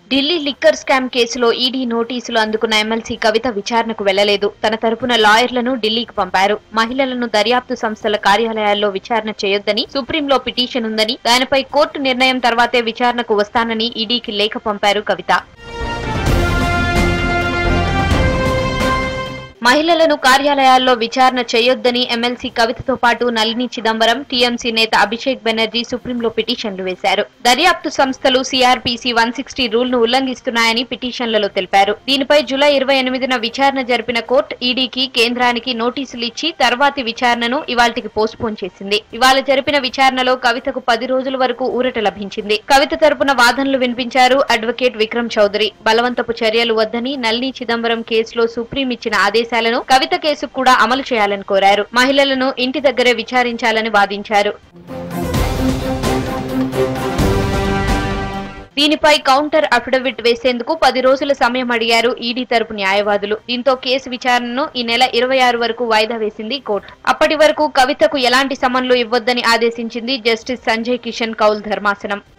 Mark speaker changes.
Speaker 1: Delhi liquor scam కేసులో ED నోటీసులు అందుకున్న ఎమ్మెల్సీ కవిత విచారణకు వెళ్లలేదు తన తరపున లాయర్లను ఢిల్లీకి పంపారు మహిళలను దర్యాప్తు సంస్థల కార్యాలయాల్లో విచారణ చేయొద్దని సుప్రీంలో పిటిషన్ ఉందని దానిపై కోర్టు నిర్ణయం తర్వాతే విచారణకు వస్తానని ఈడీకి లేఖ పంపారు కవిత మహిళలను కార్యాలయాల్లో విచారణ చేయొద్దని ఎమ్మెల్సీ కవితతో పాటు నళిని చిదంబరం టీఎంసీ నేత అభిషేక్ బెనర్జీ సుప్రీంలో పిటిషన్లు వేశారు దర్యాప్తు సంస్థలు సిఆర్పిసి వన్ సిక్స్టీ రూల్ ను ఉల్లంఘిస్తున్నాయని పిటిషన్లలో తెలిపారు దీనిపై జూలై ఇరవై ఎనిమిదిన విచారణ జరిపిన కోర్టు ఈడీకి కేంద్రానికి నోటీసులు ఇచ్చి తర్వాతి విచారణను ఇవాల్టికి పోస్ట్ పోన్ చేసింది ఇవాళ జరిపిన విచారణలో కవితకు పది రోజుల వరకు ఊరట లభించింది కవిత తరపున వాదనలు వినిపించారు అడ్వకేట్ విక్రమ్ చౌదరి బలవంతపు చర్యలు వద్దని నళిని చిదంబరం కేసులో సుప్రీం ఇచ్చిన ఆదేశాలను కవిత కేసు కూడా అమలు చేయాలని కోరారు మహిళలను ఇంటి దగ్గరే విచారించాలని వాదించారు దీనిపై కౌంటర్ అఫిడవిట్ వేసేందుకు పది రోజుల సమయం అడిగారు ఈడీ తరపు న్యాయవాదులు దీంతో కేసు విచారణను ఈ నెల ఇరవై ఆరు వరకు వాయిదా వేసింది కోర్టు అప్పటి వరకు కవితకు ఎలాంటి సమన్లు ఇవ్వొద్దని ఆదేశించింది జస్టిస్ సంజయ్ కిషన్ కౌల్ ధర్మాసనం